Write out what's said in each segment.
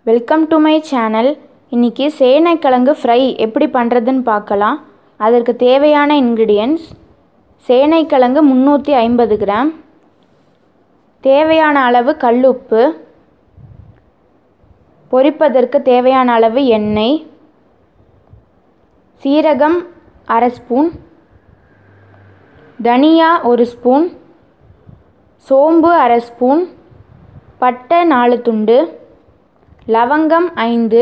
welcome to my channel இன்றைக்கி சேனைக்கிழங்கு fry எப்படி பண்ணுறதுன்னு பார்க்கலாம் அதற்கு தேவையான இன்க்ரீடியன்ட்ஸ் சேனைக்கிழங்கு முந்நூற்றி ஐம்பது கிராம் தேவையான அளவு கல்லுப்பு பொரிப்பதற்கு தேவையான அளவு எண்ணெய் சீரகம் அரை ஸ்பூன் தனியா ஒரு ஸ்பூன் சோம்பு அரை ஸ்பூன் பட்டை நாலு துண்டு லவங்கம் ஐந்து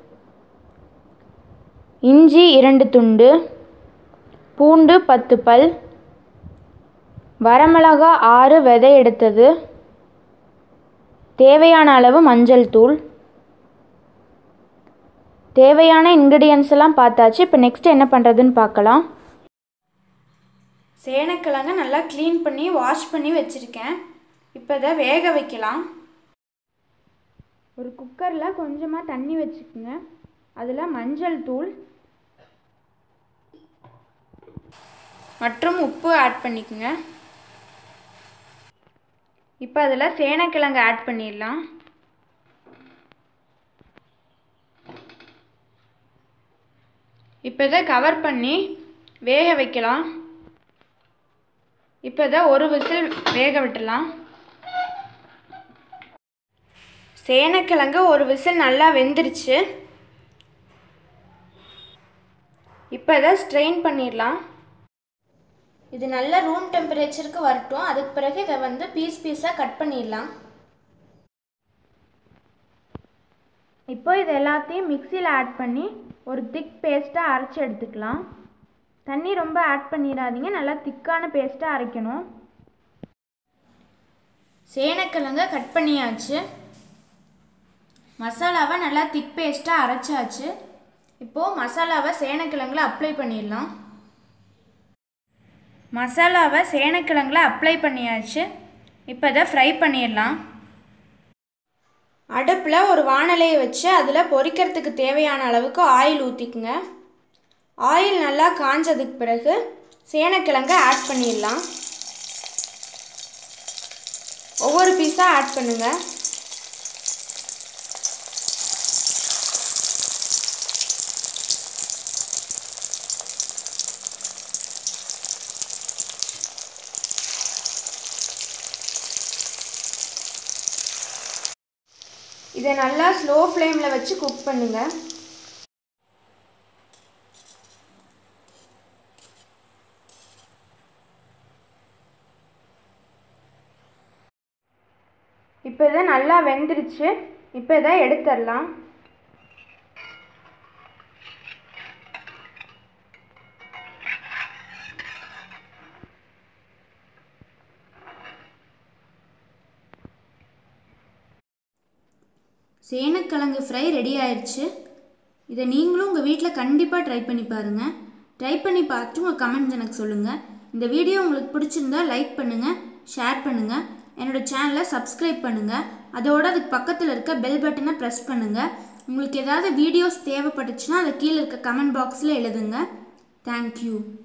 இஞ்சி இரண்டு துண்டு பூண்டு பத்து பல் வரமிளகா ஆறு விதை எடுத்தது தேவையான அளவு மஞ்சள் தூள் தேவையான இன்க்ரீடியன்ஸ் எல்லாம் பார்த்தாச்சு இப்போ நெக்ஸ்ட் என்ன பண்ணுறதுன்னு பார்க்கலாம் சேனக்கிழங்க நல்லா க்ளீன் பண்ணி வாஷ் பண்ணி வச்சுருக்கேன் இப்போ இதை வேக வைக்கலாம் ஒரு குக்கரில் கொஞ்சமாக தண்ணி வச்சுக்கோங்க அதில் மஞ்சள் தூள் மற்றும் உப்பு ஆட் பண்ணிக்கோங்க இப்போ அதில் சேனக்கிழங்கு ஆட் பண்ணிடலாம் இப்போ இதை கவர் பண்ணி வேக வைக்கலாம் இப்போ இதை ஒரு விசில் வேக விட்டுலாம் சேனக்கிழங்கு ஒரு விசில் நல்லா வெந்துருச்சு இப்போ இதை ஸ்ட்ரெயின் பண்ணிடலாம் இது நல்ல ரூம் டெம்பரேச்சருக்கு வரட்டும் அதுக்கு பிறகு இதை வந்து பீஸ் பீஸாக கட் பண்ணிடலாம் இப்போ இது எல்லாத்தையும் மிக்சியில் ஆட் பண்ணி ஒரு திக் பேஸ்ட்டாக அரைச்சி எடுத்துக்கலாம் தண்ணி ரொம்ப ஆட் பண்ணிடாதீங்க நல்லா திக்கான பேஸ்ட்டாக அரைக்கணும் சேனக்கிழங்க கட் பண்ணியாச்சு மசாலாவை நல்லா திக் பேஸ்ட்டாக அரைச்சாச்சு இப்போது மசாலாவை சேனக்கிழங்குல அப்ளை பண்ணிடலாம் மசாலாவை சேனக்கிழங்குல அப்ளை பண்ணியாச்சு இப்போ இதை ஃப்ரை பண்ணிடலாம் அடுப்பில் ஒரு வானலையை வச்சு அதில் பொரிக்கிறதுக்கு தேவையான அளவுக்கு ஆயில் ஊற்றிக்குங்க ஆயில் நல்லா காஞ்சதுக்கு பிறகு சேனக்கிழங்கை ஆட் பண்ணிடலாம் ஒவ்வொரு பீஸாக ஆட் பண்ணுங்கள் இதை நல்லா ஸ்லோ ஃப்ளேமில் வச்சு குக் பண்ணுங்கள் இப்போ இதை நல்லா வெந்துருச்சு இப்போ இதை எடுத்துடலாம் சேனக்கிழங்கு ஃப்ரை ரெடி ஆயிடுச்சு இதை நீங்களும் உங்கள் வீட்டில் கண்டிப்பாக ட்ரை பண்ணி பாருங்கள் ட்ரை பண்ணி பார்த்துட்டு உங்கள் கமெண்ட்ஸ் எனக்கு சொல்லுங்கள் இந்த வீடியோ உங்களுக்கு பிடிச்சிருந்தா லைக் பண்ணுங்கள் ஷேர் பண்ணுங்கள் என்னோடய சேனலை சப்ஸ்கிரைப் பண்ணுங்கள் அதோட அதுக்கு பக்கத்தில் இருக்க பெல் பட்டனை ப்ரெஸ் பண்ணுங்கள் உங்களுக்கு ஏதாவது வீடியோஸ் தேவைப்பட்டுச்சுன்னா அதை கீழே இருக்க கமெண்ட் பாக்ஸில் எழுதுங்க தேங்க்யூ